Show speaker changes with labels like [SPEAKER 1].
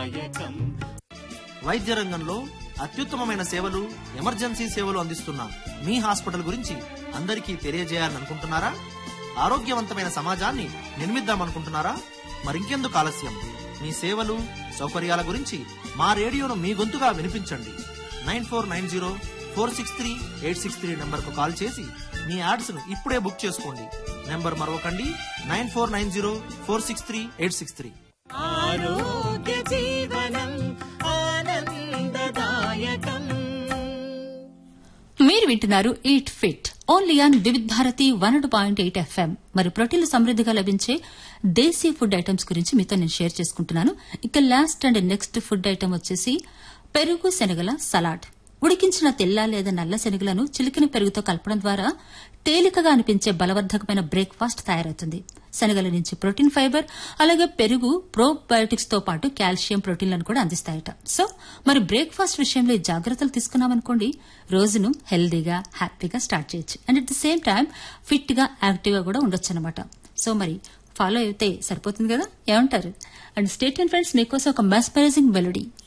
[SPEAKER 1] ఆనందదాయకం
[SPEAKER 2] వైద్య రంగంలో అత్యుత్తమమైన సేవలు ఎమర్జెన్సీ సేవలు అందిస్తున్న మీ హాస్పిటల్ గురించి అందరికీ తెలియజేయాలని అనుకుంటున్నారా ఆరోగ్యవంతమైన సమాజాన్ని నిర్మిద్దామనుకుంటున్నారా మరింకెందుకు ఆలస్యం మీ సేవలు సౌకర్యాల గురించి మా రేడియోను మీ గొంతుగా వినిపించండి nine four nine zero four six three eight six three నెంబర్కు కాల్ చేసి మీ యాడ్స్ను ఇప్పుడే బుక్ చేసుకోండి నెంబర్ మరొకండి nine four nine zero four six three eight six three
[SPEAKER 1] ఆరోగ్య జీవనం ఆనందదాయకం
[SPEAKER 3] మీరు వింటున్నారు eat fit only on Vividh Bharati one point eight FM మరి ప్రోటీన్లు సమృద్దిగా లభించే దేశీ ఫుడ్ ఐటమ్స్ గురించి మీతో నేను షేర్ చేసుకుంటున్నాను ఇక last and next food item వచ్చేసి పెరుగు శనగల సలాడ్ ఉడికించిన తెల్ల లేదా నల్ల శనగలను చిలికిన పెరుగుతో కలపడం ద్వారా తేలికగా అనిపించే బలవర్ధకమైన బ్రేక్ఫాస్ట్ తయారవుతుంది శనగల నుంచి ప్రోటీన్ ఫైబర్ అలాగే పెరుగు ప్రోబయోటిక్స్ తో పాటు కాల్షియం ప్రోటీన్లను కూడా అందిస్తాయట సో మరి బ్రేక్ఫాస్ట్ విషయంలో ఈ జాగ్రత్తలు తీసుకున్నామనుకోండి రోజును హెల్దీగా హ్యాపీగా స్టార్ట్ చేయొచ్చు and at the same time fit గా యాక్టివ్ గా కూడా ఉండొచ్చు అనమాట సో మరి ఫాలో అయితే సరిపోతుంది కదా ఏమంటారు అండ్ స్టేట్ అండ్ ఫ్రెండ్స్ మీకోసం ఒక మెస్పరైజింగ్ మెలోడీ